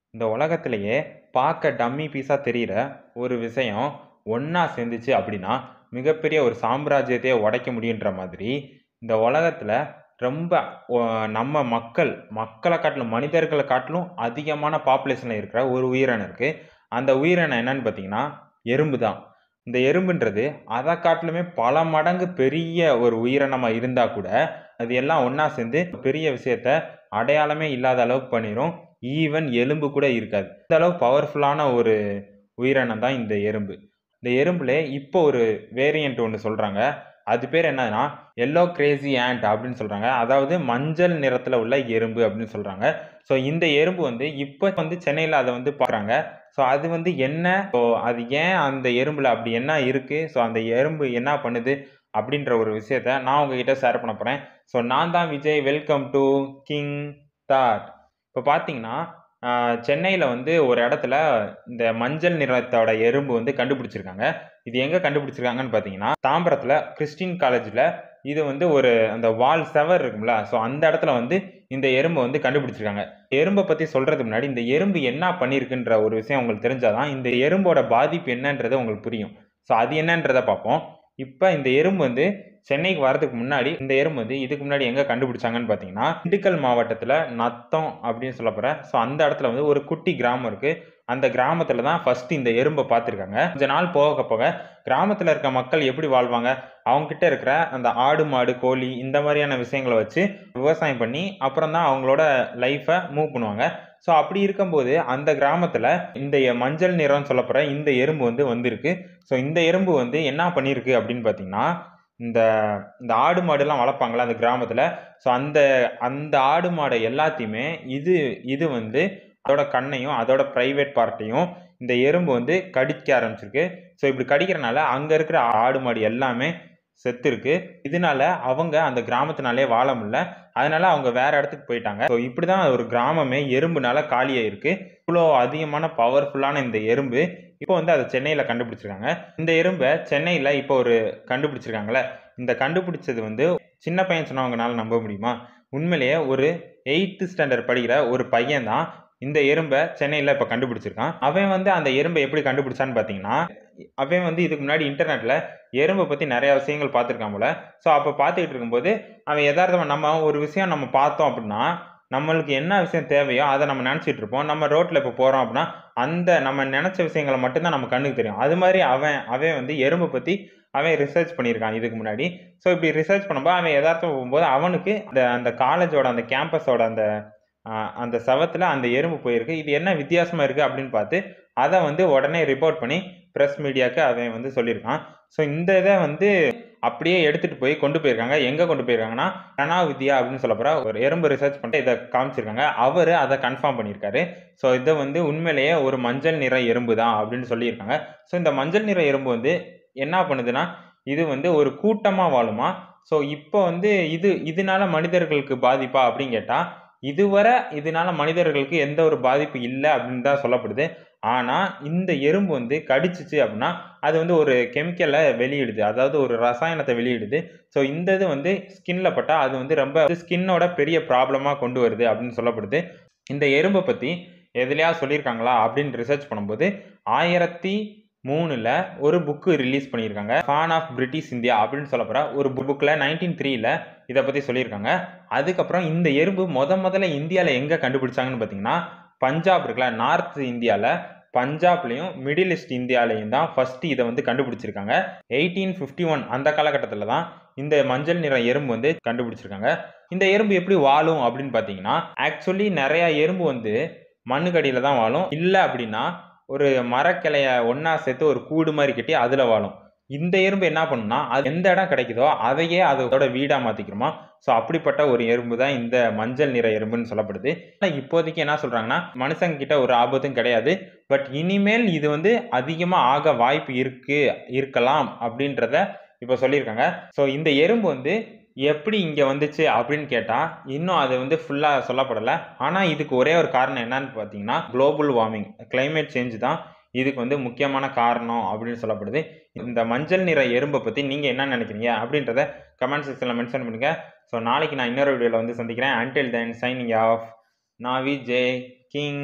இந்த உலகத்திலேயே பார்க்க டம்மி பீஸாக தெரிகிற ஒரு விஷயம் ஒன்றா சேர்ந்துச்சு அப்படின்னா மிகப்பெரிய ஒரு சாம்ராஜ்யத்தையே உடைக்க முடியுன்ற மாதிரி இந்த உலகத்தில் ரொம்ப ஒ- நம்ம மக்கள் மக்களை காட்டிலும் மனிதர்களை காட்டிலும் அதிகமான பாப்புலேஷனில் இருக்கிற ஒரு உயிரினம் இருக்குது அந்த உயிரினம் என்னன்னு பார்த்தீங்கன்னா எறும்பு தான் இந்த எறும்புன்றது அதை காட்டிலுமே பல மடங்கு பெரிய ஒரு உயிரினமாக இருந்தால் கூட அது எல்லாம் ஒன்றா சேர்ந்து பெரிய விஷயத்த அடையாளமே இல்லாத அளவுக்கு பண்ணிடும் ஈவன் எலும்பு கூட இருக்காது இந்த அளவு பவர்ஃபுல்லான ஒரு உயிரினம் தான் இந்த எறும்பு இந்த எறும்புல இப்போ ஒரு வேரியண்ட் ஒன்று சொல்கிறாங்க அது பேர் என்னன்னா எல்லோ கிரேசி ant அப்படின்னு சொல்கிறாங்க அதாவது மஞ்சள் நிறத்தில் உள்ள எறும்பு அப்படின்னு சொல்கிறாங்க ஸோ இந்த எறும்பு வந்து இப்போ வந்து சென்னையில் அதை வந்து பார்க்குறாங்க ஸோ அது வந்து என்ன ஸோ அது ஏன் அந்த எறும்பில் அப்படி என்ன இருக்குது ஸோ அந்த எறும்பு என்ன பண்ணுது அப்படின்ற ஒரு விஷயத்த நான் உங்ககிட்ட ஷேர் பண்ண போகிறேன் ஸோ நான் தான் Vijay welcome to King Thought இப்போ பார்த்தீங்கன்னா சென்னையில் வந்து ஒரு இடத்துல இந்த மஞ்சள் நிறத்தோட எறும்பு வந்து கண்டுபிடிச்சிருக்காங்க இது எங்கே கண்டுபிடிச்சிருக்காங்கன்னு பார்த்தீங்கன்னா தாம்பரத்தில் கிறிஸ்டின் காலேஜில் இது வந்து ஒரு அந்த வால் செவர் இருக்கும்ல ஸோ அந்த இடத்துல வந்து இந்த எறும்பை வந்து கண்டுபிடிச்சிருக்காங்க எறும்பை பற்றி சொல்கிறதுக்கு முன்னாடி இந்த எறும்பு என்ன பண்ணியிருக்குன்ற ஒரு விஷயம் உங்களுக்கு தெரிஞ்சாதான் இந்த எறும்போட பாதிப்பு என்னன்றது உங்களுக்கு புரியும் ஸோ அது என்னன்றதை பார்ப்போம் இப்போ இந்த எறும்பு வந்து சென்னைக்கு வரதுக்கு முன்னாடி இந்த எறும்பு வந்து இதுக்கு முன்னாடி எங்கே கண்டுபிடிச்சாங்கன்னு பார்த்தீங்கன்னா திண்டுக்கல் மாவட்டத்தில் நத்தம் அப்படின்னு சொல்ல போகிறேன் ஸோ அந்த இடத்துல வந்து ஒரு குட்டி கிராமம் இருக்குது அந்த கிராமத்தில் தான் ஃபஸ்ட்டு இந்த எறும்பை பார்த்துருக்காங்க கொஞ்ச நாள் போக போக கிராமத்தில் இருக்க மக்கள் எப்படி வாழ்வாங்க அவங்ககிட்ட இருக்கிற அந்த ஆடு மாடு கோழி இந்த மாதிரியான விஷயங்களை வச்சு விவசாயம் பண்ணி அப்புறம் தான் அவங்களோட லைஃப்பை மூவ் பண்ணுவாங்க ஸோ அப்படி இருக்கும்போது அந்த கிராமத்தில் இந்த எ- மஞ்சள் நிறம் சொல்லப்படுற இந்த எறும்பு வந்து வந்திருக்கு ஸோ இந்த எறும்பு வந்து என்ன பண்ணியிருக்கு அப்படின்னு பார்த்தீங்கன்னா இந்த இந்த ஆடு மாடுலாம் வளர்ப்பாங்களா அந்த கிராமத்தில் ஸோ அந்த அந்த ஆடு மாடை எல்லாத்தையுமே இது இது வந்து அதோட கண்ணையும் அதோட ப்ரைவேட் பார்ட்டையும் இந்த எறும்பு வந்து கடிக்க ஆரம்பிச்சிருக்கு ஸோ இப்படி கடிக்கிறனால அங்கே இருக்கிற ஆடு மாடு எல்லாமே செத்துருக்கு இதனால அவங்க அந்த கிராமத்தினாலே வாழ முடியல அதனால அவங்க வேற இடத்துக்கு போயிட்டாங்க ஸோ இப்படி தான் ஒரு கிராமமே எறும்புனால காலியாயிருக்கு இவ்வளோ அதிகமான பவர்ஃபுல்லான இந்த எறும்பு இப்போ வந்து அதை சென்னையில் கண்டுபிடிச்சிருக்காங்க இந்த எறும்பை சென்னையில் இப்போ ஒரு கண்டுபிடிச்சிருக்காங்களே இந்த கண்டுபிடிச்சது வந்து சின்ன பையன் சொன்னவங்கனால நம்ப முடியுமா உண்மையிலேயே ஒரு எயித்து ஸ்டாண்டர்ட் படிக்கிற ஒரு பையன் தான் இந்த எறும்பை சென்னையில் இப்போ கண்டுபிடிச்சிருக்கான் அவன் வந்து அந்த எறும்பை எப்படி கண்டுபிடிச்சான்னு பார்த்தீங்கன்னா அவன் வந்து இதுக்கு முன்னாடி இன்டர்நெட்டில் எறும்பை பற்றி நிறையா விஷயங்கள் பார்த்துருக்கான் போல ஸோ அப்போ பார்த்துக்கிட்டு இருக்கும்போது அவன் யதார்த்தமாக நம்ம ஒரு விஷயம் நம்ம பார்த்தோம் அப்படின்னா நம்மளுக்கு என்ன விஷயம் தேவையோ அதை நம்ம நினச்சிட்டு இருப்போம் நம்ம ரோட்டில் இப்போ போகிறோம் அப்படின்னா அந்த நம்ம நினச்ச விஷயங்களை மட்டும்தான் நம்ம கண்ணுக்கு தெரியும் அது மாதிரி அவன் அவன் வந்து எறும்பை பற்றி அவன் ரிசர்ச் பண்ணியிருக்கான் இதுக்கு முன்னாடி ஸோ இப்படி ரிசர்ச் பண்ணும்போது அவன் யதார்த்தம் போகும்போது அவனுக்கு அந்த அந்த காலேஜோட அந்த கேம்பஸோட அந்த ஆஹ், அந்த சவத்தில் அந்த எறும்பு போயிருக்கு இது என்ன வித்தியாசமாக இருக்குது அப்படின்னு பார்த்து அதை வந்து உடனே ரிப்போர்ட் பண்ணி ப்ரெஸ் மீடியாவுக்கு அவன் வந்து சொல்லியிருக்கான் ஸோ இந்த இதை வந்து அப்படியே எடுத்துகிட்டு போய் கொண்டு போயிருக்காங்க எங்கே கொண்டு போயிருக்காங்கன்னா ரணா வித்யா அப்படின்னு சொல்ல போகிற ஒரு எறும்பு ரிசர்ச் பண்ணிட்டு இதை காமிச்சிருக்காங்க அவர் அதை கன்ஃபார்ம் பண்ணியிருக்காரு ஸோ இதை வந்து உண்மையிலேயே ஒரு மஞ்சள் நிற எறும்பு தான் அப்படின்னு சொல்லியிருக்காங்க ஸோ இந்த மஞ்சள் நிற எறும்பு வந்து என்ன பண்ணுதுன்னா இது வந்து ஒரு கூட்டமாக வாழுமா ஸோ இப்போ வந்து இது இதனால மனிதர்களுக்கு பாதிப்பா அப்படின்னு கேட்டால் இதுவரை இதனால மனிதர்களுக்கு எந்த ஒரு பாதிப்பு இல்லை அப்படின்னு தான் சொல்லப்படுது ஆனால் இந்த எறும்பு வந்து கடிச்சிச்சு அப்படின்னா அது வந்து ஒரு கெமிக்கலை வெளியிடுது அதாவது ஒரு ரசாயனத்தை வெளியிடுது ஸோ இந்த இது வந்து ஸ்கின்ல பட்டால் அது வந்து ரொம்ப ஸ்கின்னோட பெரிய ப்ராப்ளமாக கொண்டு வருது அப்படின்னு சொல்லப்படுது இந்த எறும்பை பற்றி எதுலையா சொல்லியிருக்காங்களா அப்படின்னு ரிசர்ச் பண்ணும்போது ஆயிரத்தி மூணில் ஒரு புக்கு ரிலீஸ் பண்ணியிருக்காங்க ஃபான் ஆஃப் பிரிட்டிஷ் இந்தியா அப்படின்னு சொல்ல போகிற ஒரு புக்கில் நைன்டீன் த்ரீல இதை பற்றி சொல்லியிருக்காங்க அதுக்கப்புறம் இந்த எறும்பு முத முதல்ல இந்தியாவில் எங்கே கண்டுபிடிச்சாங்கன்னு பார்த்தீங்கன்னா பஞ்சாப் இருக்குல்ல நார்த் இந்தியாவில் பஞ்சாப்லேயும் மிடில் ஈஸ்ட் இந்தியாலையும் தான் ஃபஸ்ட்டு இதை வந்து கண்டுபிடிச்சிருக்காங்க எயிட்டீன் ஃபிஃப்டி ஒன் அந்த காலகட்டத்தில் தான் இந்த மஞ்சள் நிற எறும்பு வந்து கண்டுபிடிச்சிருக்காங்க இந்த எறும்பு எப்படி வாழும் அப்படின்னு பார்த்தீங்கன்னா ஆக்சுவலி நிறையா எறும்பு வந்து மண்ணுக்கடியில் தான் வாழும் இல்லை அப்படின்னா ஒரு மரக்கிளைய ஒன்றா சேர்த்து ஒரு கூடு மாதிரி கட்டி அதில் வாழும் இந்த எறும்பு என்ன பண்ணுன்னா அது எந்த இடம் கிடைக்குதோ அதையே அதோட வீடாக மாற்றிக்கிறோமா ஸோ அப்படிப்பட்ட ஒரு எறும்பு தான் இந்த மஞ்சள் நிற எறும்புன்னு சொல்லப்படுது ஆனால் இப்போதைக்கு என்ன சொல்கிறாங்கன்னா மனுஷங்க கிட்ட ஒரு ஆபத்தும் கிடையாது பட் இனிமேல் இது வந்து அதிகமாக ஆக வாய்ப்பு இருக்கு இருக்கலாம் அப்படின்றத இப்போ சொல்லியிருக்காங்க ஸோ இந்த எறும்பு வந்து எப்படி இங்கே வந்துச்சு அப்படின்னு கேட்டால் இன்னும் அது வந்து ஃபுல்லாக சொல்லப்படலை ஆனால் இதுக்கு ஒரே ஒரு காரணம் என்னன்னு பார்த்தீங்கன்னா குளோபல் வார்மிங் climate சேஞ்ச் தான் இதுக்கு வந்து முக்கியமான காரணம் அப்படின்னு சொல்லப்படுது இந்த மஞ்சள் நிற எறும்பை பற்றி நீங்கள் என்ன நினைக்கிறீங்க அப்படின்றத கமெண்ட் செக்ஷனில் மென்ஷன் பண்ணுங்கள் ஸோ நாளைக்கு நான் இன்னொரு வீடியோவில் வந்து சந்திக்கிறேன் அன்டில் தென் சைனிங் ஆஃப் நாவி ஜே கிங்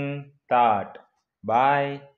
தாட் பாய்